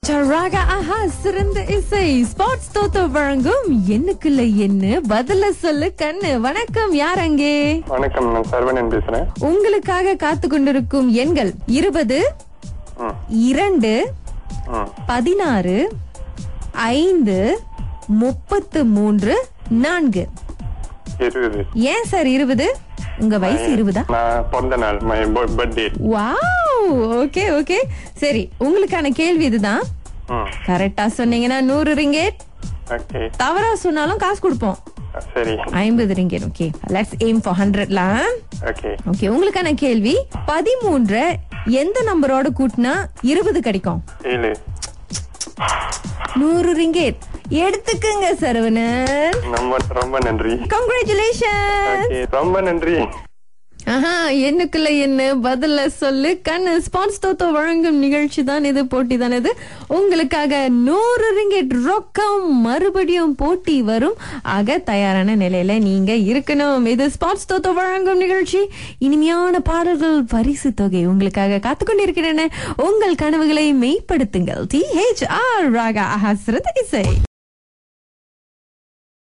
சராக ஆஹா சிறந்த இசை ஸ்பாட்ஸ் தோத்த வழங்கும் எண்ணுக்குள்ள என்ன பதில சொல்லு கண்ணு வணக்கம் யார் அங்கே வணக்கம் நான் சரவணன் பேசுறேன் உங்களுக்காக காத்து கொண்டிருக்கும் எண்கள் இருபது ம், இரண்டு ம். பதினாறு ஐந்து முப்பத்து மூன்று நான்கு இருபது ஏன் சார் இருபது உங்க வயசு இருபதா நான் பிறந்த நாள் my birthday wow okay okay சரி உங்களுக்கான கேள்வி இதுதான் ம் கரெக்டா சொன்னீங்கன்னா நூறு ரிங்கேட் ஓகே தவறா சொன்னாலும் காசு கொடுப்போம் சரி ஐம்பது ringgit okay let's aim for ஹண்ட்ரட்லாம் ஓகே ஓகே உங்களுக்கான கேள்வி பதிமூன்று எந்த நம்பரோட கூட்டினா இருபது கிடைக்கும் ஏழு நூறு ரிங்கேட் எடுத்துக்குங்க சரவணன் ரொம்ப ரொம்ப நன்றி கங்க்ராச்சுலேஷன் ஓகே ரொம்ப நன்றி ஆஹா என்னக்குள்ள என்ன பதில சொல்லு கண்ணு ஸ்பான்ஸ் தோத்தோ வழங்கும் நிகழ்ச்சி தான் இது போட்டி தான் இது உங்களுக்காக நூறு ரிங்கெட் ரொக்கம் மறுபடியும் போட்டி வரும் ஆக தயாரான நிலையில நீங்க இருக்கணும் இது ஸ்பான்ஸ் தோத்தோ வழங்கும் நிகழ்ச்சி இனிமையான பாடல்கள் பரிசு தொகை உங்களுக்காக காத்துக்கொண்டிருக்கிறேன் உங்கள் கனவுகளை மெய்ப்படுத்துங்கள் டி ஹெச் ஆர் ராகா ஆஹா சிறந்த இசை